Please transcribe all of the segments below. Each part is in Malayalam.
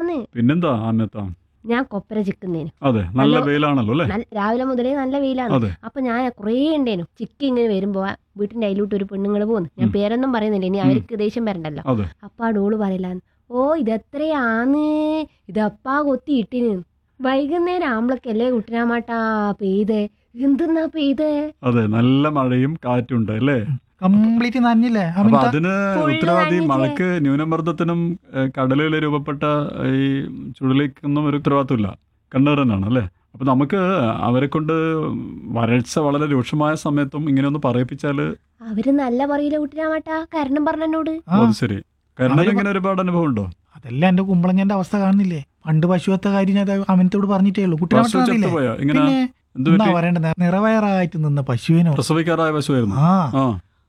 വെയിലാന്ന് പിന്നെന്താ ആനത്താ ഞാൻ കൊപ്പര ചിക്കുന്നേനു അതെ നല്ല നല്ല- വെയിലാണല്ലോ അല്ലേ നല്ല- രാവിലെ മുതലേ നല്ല വെയിലാണ് അതെ അപ്പൊ ഞാൻ കുറേ ഉണ്ടേനു ചിക്കി ഇങ്ങനെ വരുമ്പോ ആ വീട്ടിന്റെ അതിലോട്ട് ഒരു പെണ്ണുങ്ങൾ പോകുന്നു ഞാൻ ഉം. പേരൊന്നും പറയുന്നില്ല ഇനി ഉം. അവർക്ക് ദേഷ്യം വരണ്ടല്ലോ അതെ അപ്പൊ ആ ഡോള് പറയലാന്ന് ഓ ഇതെത്രയാന്ന് ഇതപ്പാ കൊത്തി ഇട്ടിന് വൈകുന്നേരം ആമ്പളക്കല്ലേ കുട്ടനാമാട്ടാ പെയ്തേ എന്തെന്നാ പെയ്തേ അതെ നല്ല മഴയും കാറ്റുണ്ട് അല്ലേ കംപ്ലീറ്റ് നനഞ്ഞില്ലേ അപ്പൊ അമിത അതിന് Full ഉത്തരവാദി നനഞ്ഞില്ലേ? മഴക്ക് ന്യൂനമർദ്ദത്തിനും ഏഹ്, കടലിൽ രൂപപ്പെട്ട ഈ ചുഴലിക്കൊന്നും ഒരു ഉത്തരവാദിത്വമില്ല കണ്ണേറനാണ് അല്ലേ അപ്പൊ നമുക്ക് അവരെ കൊണ്ട് വരൾച്ച വളരെ രൂക്ഷമായ സമയത്തും ഇങ്ങനെ ഒന്ന് പറയിപ്പിച്ചാല് അവര് നല്ല പറയില്ല കുട്ടനാമാട്ടാ കാരണം പറഞ്ഞോട് ആ, അത് ശരി കർണൻ അവര് ഇങ്ങനെ ഒരുപാട് അനുഭവം ഉണ്ടോ അതല്ല എന്റെ കുമ്പളങ്ങന്റെ അവസ്ഥ കാണുന്നില്ലേ പണ്ട് പശുവത്തെ കാര്യം ഞാൻ ദാ അമിനത്തോട് പറഞ്ഞിട്ടേ ഉള്ളൂ കുട്ടി പശു ചത്തുപോയോ ഇങ്ങനെ പിന്നെ എന്ത് എന്താ പറ്റി പറയണ്ടത് നിറവയറായിട്ട് നിന്ന പശുവിനോ പ്രസവിക്കാറായ പശുവായിരുന്നു ആ ആ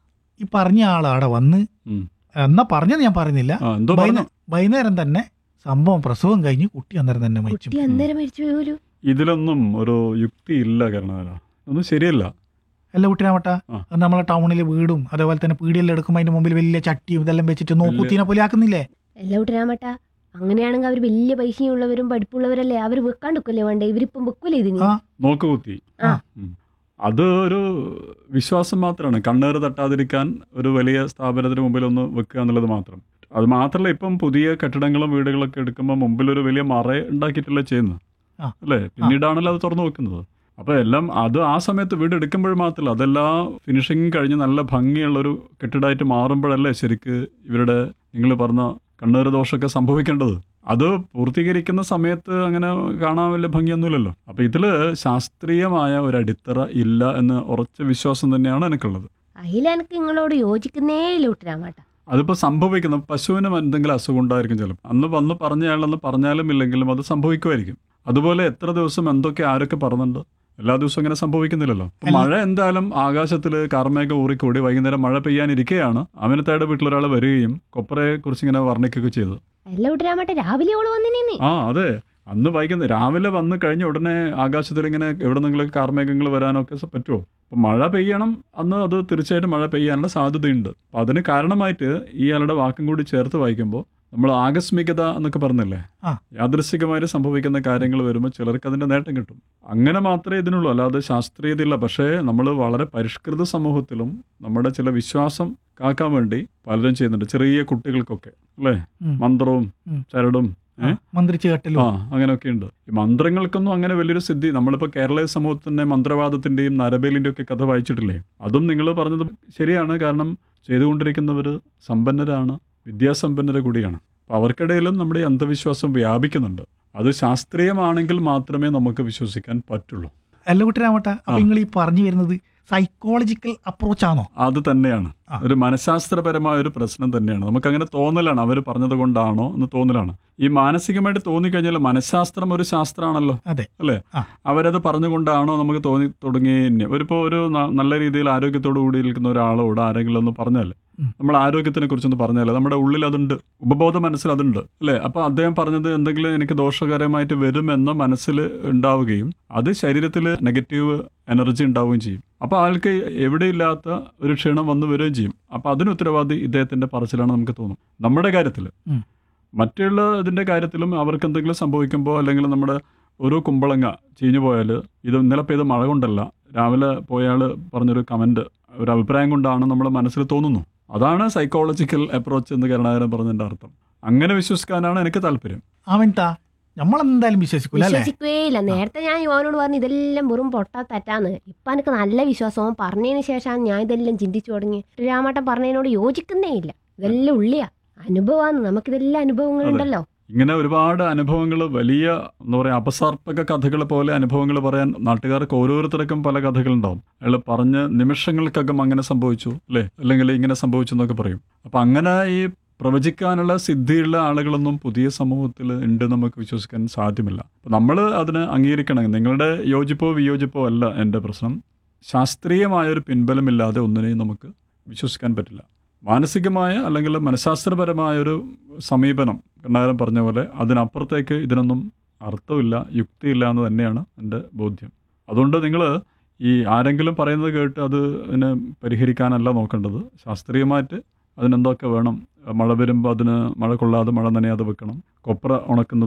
ഈ പറഞ്ഞ ആളാടെ വന്ന് ഉം. എന്നാ പറഞ്ഞത് ഞാൻ പറയുന്നില്ല ആ എന്തോ പറഞ്ഞു വൈകുന്നേ- വൈകുന്നേരം തന്നെ സംഭവം പ്രസവം കഴിഞ്ഞ് കുട്ടി അന്നേരം തന്നെ മരിച്ചു കുട്ടി അന്നേരം മരിച്ചു പോലും ഇതിലൊന്നും ഒരു യുക്തി ഇല്ല കരുണാകര ഒന്നും ശരിയല്ല അല്ല കുട്ടിനാവട്ട ആ. നമ്മളെ ടൗണിൽ വീടും അതേപോലെ തന്നെ പീടിയെല്ലാം എടുക്കുമ്പോൾ അതിന്റെ മുമ്പിൽ വലിയ ചട്ടിയും ഇതെല്ലാം വെച്ചിട്ട് നോക്കൂത്തിനെ പോലെ ആക്കുന്നില്ലേ അല്ല കുട്ടനാമാട്ടാ അങ്ങനെയാണെങ്കിൽ അവർ വലിയ പൈസയും ഉള്ളവരും പഠിപ്പുള്ളവരല്ലേ അവർ വെക്കാണ്ടിരിക്കല്ലേ വേണ്ടേ ഇവരിപ്പം വെക്കൂലേ ഇതിന് ആ. നോക്കുകുത്തി ആ. ഉം. അത് ഒരു വിശ്വാസം മാത്രമാണ് കണ്ണേറ് തട്ടാതിരിക്കാൻ ഒരു വലിയ സ്ഥാപനത്തിന് മുമ്പിൽ ഒന്ന് വെക്കുക എന്നുള്ളത് മാത്രം അത് മാത്രമല്ല ഇപ്പം പുതിയ കെട്ടിടങ്ങളും വീടുകളൊക്കെ എടുക്കുമ്പോൾ മുമ്പിൽ ഒരു വലിയ മറ ഉണ്ടാക്കിയിട്ടല്ലേ ചെയ്യുന്നത് ആ. അല്ലേ പിന്നീടാണല്ലോ അത് തുറന്നു വെക്കുന്നത് അപ്പോൾ എല്ലാം അത് ആ സമയത്ത് വീട് എടുക്കുമ്പോൾ മാത്രമല്ല അതെല്ലാം ഫിനിഷിങ് കഴിഞ്ഞ് നല്ല ഭംഗിയുള്ളൊരു കെട്ടിടമായിട്ട് മാറുമ്പോഴല്ലേ ശരിക്ക് ഇവരുടെ നിങ്ങൾ പറഞ്ഞ കണ്ണേറ് ദോഷമൊക്കെ സംഭവിക്കേണ്ടത് അത് പൂർത്തീകരിക്കുന്ന സമയത്ത് അങ്ങനെ കാണാൻ വലിയ ഭംഗിയൊന്നുമില്ലല്ലോ അപ്പോൾ ഇതിൽ ശാസ്ത്രീയമായ ഒരു അടിത്തറ ഇല്ല എന്ന് ഉറച്ച വിശ്വാസം തന്നെയാണ് എനിക്കുള്ളത് അതിലെനക്ക് നിങ്ങളോട് യോജിക്കുന്നേ ഇല്ല കുട്ടനാമാട്ടാ അതിപ്പോൾ സംഭവിക്കുന്ന പശുവിന് എന്തെങ്കിലും അസുഖം ഉണ്ടായിരിക്കും ചിലപ്പോൾ അന്ന് വന്ന് പറഞ്ഞയാളെന്ന് പറഞ്ഞാലും ഇല്ലെങ്കിലും അത് സംഭവിക്കുമായിരിക്കും അതുപോലെ എത്ര ദിവസം എന്തൊക്കെ ആരൊക്കെ പറഞ്ഞിട്ടുണ്ട് എല്ലാ ദിവസവും ഇങ്ങനെ സംഭവിക്കുന്നില്ലല്ലോ ഇപ്പൊ അല്ല. മഴ എന്തായാലും ആകാശത്തിൽ കാർമേഘ ഊറിക്കൂടി വൈകുന്നേരം മഴ പെയ്യാനിരിക്കെയാണ് അമിനത്തായുടെ വീട്ടിലൊരാൾ വരികയും കൊപ്പറയെ കുറിച്ച് ഇങ്ങനെ വർണ്ണിക്കുകയൊക്കെ ചെയ്തത് അല്ല കുട്ടനാമാട്ട രാവിലെ ഓള് വന്നിനി ആ അതെ അന്ന് വൈകുന്നേരം രാവിലെ വന്ന് കഴിഞ്ഞ ഉടനെ ആകാശത്തിൽ ഇങ്ങനെ എവിടെ നിന്നെങ്കിലും കാർമേഘങ്ങൾ വരാനൊക്കെ സ- പറ്റുമോ അപ്പം മഴ പെയ്യണം അന്ന് അത് തീർച്ചയായിട്ടും മഴ പെയ്യാനുള്ള സാധ്യതയുണ്ട് അപ്പം അതിന് കാരണമായിട്ട് ഇയാളുടെ വാക്കും കൂടി ചേർത്ത് വായിക്കുമ്പോൾ നമ്മൾ ആകസ്മികത എന്നൊക്കെ പറഞ്ഞില്ലേ ആ. യാദൃശികമായിട്ട് സംഭവിക്കുന്ന കാര്യങ്ങൾ വരുമ്പോൾ ചിലർക്ക് അതിന്റെ നേട്ടം കിട്ടും അങ്ങനെ മാത്രമേ ഇതിനുള്ളൂ അല്ലാതെ ശാസ്ത്രീയതയില്ല പക്ഷേ നമ്മൾ വളരെ പരിഷ്കൃത സമൂഹത്തിലും നമ്മുടെ ചില വിശ്വാസം കാക്കാൻ വേണ്ടി പലരും ചെയ്യുന്നുണ്ട് ചെറിയ കുട്ടികൾക്കൊക്കെ അല്ലേ ഉം. മന്ത്രവും ഉം. ചരടും ഏ? മന്ത്രിച്ച് കെട്ടലും ആ അങ്ങനെയൊക്കെ ഉണ്ട് ഈ മന്ത്രങ്ങൾക്കൊന്നും അങ്ങനെ വലിയൊരു സിദ്ധി നമ്മളിപ്പോൾ കേരള സമൂഹത്തിന്റെ മന്ത്രവാദത്തിന്റെയും നരബേലിന്റെയും ഒക്കെ കഥ വായിച്ചിട്ടില്ലേ അതും നിങ്ങൾ പറഞ്ഞത് ശരിയാണ് കാരണം ചെയ്തുകൊണ്ടിരിക്കുന്നവർ സമ്പന്നരാണ് വിദ്യാസമ്പന്നര കൂടിയാണ് അപ്പോൾ അവർക്കിടയിലും നമ്മുടെ ഈ അന്ധവിശ്വാസം വ്യാപിക്കുന്നുണ്ട് അത് ശാസ്ത്രീയമാണെങ്കിൽ മാത്രമേ നമുക്ക് വിശ്വസിക്കാൻ പറ്റുള്ളൂ അല്ല കുട്ടിരാമട്ട അപ്പൊ ആ. നിങ്ങൾ ഈ പറഞ്ഞു വരുന്നത് സൈക്കോളജിക്കൽ അപ്രോച്ച് ആണോ അത് തന്നെയാണ് ആ. ഒരു മനഃശാസ്ത്രപരമായ ഒരു പ്രശ്നം തന്നെയാണ് നമുക്ക് അങ്ങനെ തോന്നലാണ് അവർ പറഞ്ഞത് കൊണ്ടാണോ എന്ന് തോന്നലാണ് ഈ മാനസികമായിട്ട് തോന്നിക്കഴിഞ്ഞാൽ മനഃശാസ്ത്രം ഒരു ശാസ്ത്രമാണല്ലോ അതെ. അല്ലേ ആ. അവരത് പറഞ്ഞുകൊണ്ടാണോ നമുക്ക് തോന്നി തുടങ്ങി ഒരിപ്പോ ഒരു ന- നല്ല രീതിയിൽ ആരോഗ്യത്തോടു കൂടി നിൽക്കുന്ന ഒരാളോട് ആരെങ്കിലും ഒന്ന് പറഞ്ഞാൽ ഉം. നമ്മൾ ആരോഗ്യത്തിനെ കുറിച്ചൊന്ന് പറഞ്ഞാൽ നമ്മുടെ ഉള്ളിൽ അതുണ്ട് ഉപബോധ മനസ്സിൽ അതുണ്ട് അല്ലേ അപ്പൊ അദ്ദേഹം പറഞ്ഞത് എന്തെങ്കിലും എനിക്ക് ദോഷകരമായിട്ട് വരുമെന്ന് മനസ്സിൽ ഉണ്ടാവുകയും അത് ശരീരത്തിൽ നെഗറ്റീവ് എനർജി ഉണ്ടാവുകയും ചെയ്യും അപ്പൊ ആൾക്ക് എവിടെയില്ലാത്ത ഒരു ക്ഷീണം വന്നു വരികയും ചെയ്യും അപ്പൊ അതിന് ഉത്തരവാദി ഇദ്ദേഹത്തിന്റെ പറച്ചിലാണ് നമുക്ക് തോന്നും നമ്മുടെ കാര്യത്തിൽ ഉം. മറ്റുള്ള ഇതിന്റെ കാര്യത്തിലും അവർക്ക് എന്തെങ്കിലും സംഭവിക്കുമ്പോൾ അല്ലെങ്കിൽ നമ്മുടെ ഒരു കുമ്പളങ്ങ ചീഞ്ഞു പോയാൽ ഇത് ഇന്നലെ പെയ്ത മഴ കൊണ്ടല്ല രാവിലെ പോയാൽ പറഞ്ഞൊരു കമന്റ് ഒരു അഭിപ്രായം കൊണ്ടാണ് നമ്മുടെ മനസ്സിൽ തോന്നുന്നു അതാണ് സൈക്കോളജിക്കൽ അപ്രോച്ച് എന്ന് കരുണാകരൻ പറഞ്ഞതിന്റെ അർത്ഥം അങ്ങനെ വിശ്വസിക്കാനാണ് എനിക്ക് താല്പര്യം അവൻതാ നമ്മളെന്തായാലും വിശ്വസിക്കൂല അല്ലേ വിശ്വസിക്കുകേ ഇല്ല നേരത്തെ ഞാൻ യുവാനോട് പറഞ്ഞു ഇതെല്ലാം വെറും പൊട്ടാ തെറ്റാന്ന് ഇപ്പൊ എനിക്ക് നല്ല വിശ്വാസം അവൻ പറഞ്ഞതിന് ശേഷമാണ് ഞാൻ ഇതെല്ലാം ചിന്തിച്ചു തുടങ്ങി രാമേട്ടൻ പറഞ്ഞതിനോട് യോജിക്കുന്നേ ഇല്ല ഇതെല്ലാം ഉള്ളിയാ അനുഭവമാണ് നമുക്കിതെല്ലാം അനുഭവങ്ങളുണ്ടല്ലോ ഇങ്ങനെ ഒരുപാട് അനുഭവങ്ങൾ വലിയ എന്താ പറയുക അപസർപ്പക കഥകൾ പോലെ അനുഭവങ്ങൾ പറയാൻ നാട്ടുകാർക്ക് ഓരോരുത്തർക്കും പല കഥകളുണ്ടാവും അയാൾ പറഞ്ഞ് നിമിഷങ്ങൾക്കകം അങ്ങനെ സംഭവിച്ചു അല്ലേ അല്ലെങ്കിൽ ഇങ്ങനെ സംഭവിച്ചു എന്നൊക്കെ പറയും അപ്പം അങ്ങനെ ഈ പ്രവചിക്കാനുള്ള സിദ്ധിയുള്ള ആളുകളൊന്നും പുതിയ സമൂഹത്തിൽ ഉണ്ട് നമുക്ക് വിശ്വസിക്കാൻ സാധ്യമല്ല അപ്പം നമ്മൾ അതിന് അംഗീകരിക്കണം നിങ്ങളുടെ യോജിപ്പോ വിയോജിപ്പോ അല്ല എൻ്റെ പ്രശ്നം ശാസ്ത്രീയമായൊരു പിൻബലമില്ലാതെ ഒന്നിനെയും നമുക്ക് വിശ്വസിക്കാൻ പറ്റില്ല മാനസികമായ അല്ലെങ്കിൽ മനഃശാസ്ത്രപരമായ ഒരു സമീപനം കണ്ണാരം പറഞ്ഞ പോലെ അതിനപ്പുറത്തേക്ക് ഇതിനൊന്നും അർത്ഥമില്ല യുക്തിയില്ല എന്ന് തന്നെയാണ് എൻ്റെ ബോധ്യം അതുകൊണ്ട് നിങ്ങൾ ഈ ആരെങ്കിലും പറയുന്നത് കേട്ട് അത് അതിനെ പരിഹരിക്കാനല്ല നോക്കേണ്ടത് ശാസ്ത്രീയമായിട്ട് അതിനെന്തൊക്കെ വേണം മഴ വരുമ്പോൾ അതിന് മഴ കൊള്ളാതെ മഴ നനയാതെ വെക്കണം കൊപ്ര ഉണക്കുന്നത്